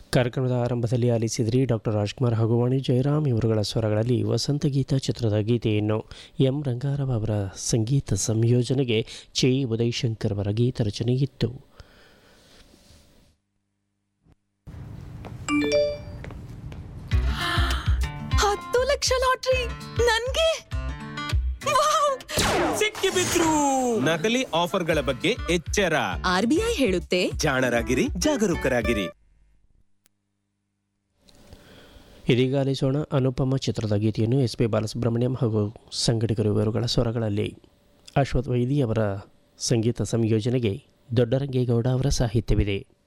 ಕಾರ್ಯಕ್ರಮದ ಆರಂಭದಲ್ಲಿ ಆಲಿಸಿದ್ರಿ ಡಾಕ್ಟರ್ ರಾಜ್ಕುಮಾರ್ ಹಾಗೂ ವಾಣಿ ಜಯರಾಮ್ ಇವರುಗಳ ಸ್ವರಗಳಲ್ಲಿ ವಸಂತಗೀತ ಚಿತ್ರದ ಗೀತೆಯನ್ನು ಎಂ ರಂಗಾರಾವ್ ಅವರ ಸಂಗೀತ ಸಂಯೋಜನೆಗೆ ಚೇ ಉದಯಶಂಕರ್ ಅವರ ಗೀತ ರಚನೆ ಇತ್ತು ಹತ್ತು ಲಕ್ಷ ಲಾಟ್ರಿ ನನ್ಗೆ ವಾವ್! ಸಿಕ್ಕಿ ಬಿದ್ರು ನಕಲಿ ಆಫರ್ಗಳ ಬಗ್ಗೆ ಎಚ್ಚರ ಆರ್ ಬಿ ಐ ಹೇಳುತ್ತೆ ಜಾಣರಾಗಿರಿ ಜಾಗರೂಕರಾಗಿರಿ ಇದೀಗ ಆಲಿಸೋಣ ಅನುಪಮ ಚಿತ್ರದ ಗೀತೆಯನ್ನು ಎಸ್ ಪಿ ಬಾಲಸುಬ್ರಹ್ಮಣ್ಯಂ ಹಾಗೂ ಸಂಘಟಕರು ಇವರುಗಳ ಸ್ವರಗಳಲ್ಲಿ ಅಶ್ವಥ್ ವೈದಿ ಅವರ ಸಂಗೀತ ಸಂಯೋಜನೆಗೆ ದೊಡ್ಡರಂಗೇಗೌಡ ಅವರ ಸಾಹಿತ್ಯವಿದೆ